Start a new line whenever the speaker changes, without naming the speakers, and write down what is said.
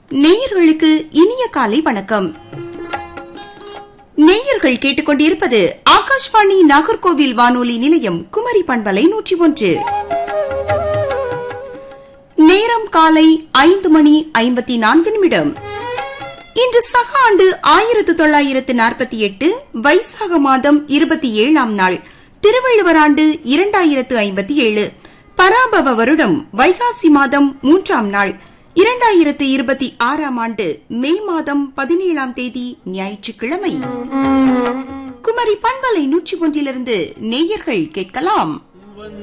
நேயர்களுக்கு இனிய காலை வணக்கம் நேயர்கள் கேட்டுக்கொண்டிருப்பது ஆகாஷ்வாணி நாகர்கோவில் வானொலி நிலையம் குமரி பண்பலை நூற்றி ஒன்று நேரம் காலை ஐந்து மணி ஐம்பத்தி நான்கு நிமிடம் இன்று சக ஆண்டு ஆயிரத்து தொள்ளாயிரத்து நாற்பத்தி எட்டு வைசாக மாதம் இருபத்தி ஏழாம் நாள் திருவள்ளுவர் ஆண்டு இரண்டாயிரத்து ஐம்பத்தி ஏழு பராபவ வருடம் வைகாசி மாதம் மூன்றாம் நாள் இரண்டாயிரத்து இருபத்தி ஆறாம் ஆண்டு மே மாதம் பதினேழாம் தேதி ஞாயிற்றுக்கிழமை குமரி பண்பலை நூற்றி ஒன்றிலிருந்து நேயர்கள் கேட்கலாம்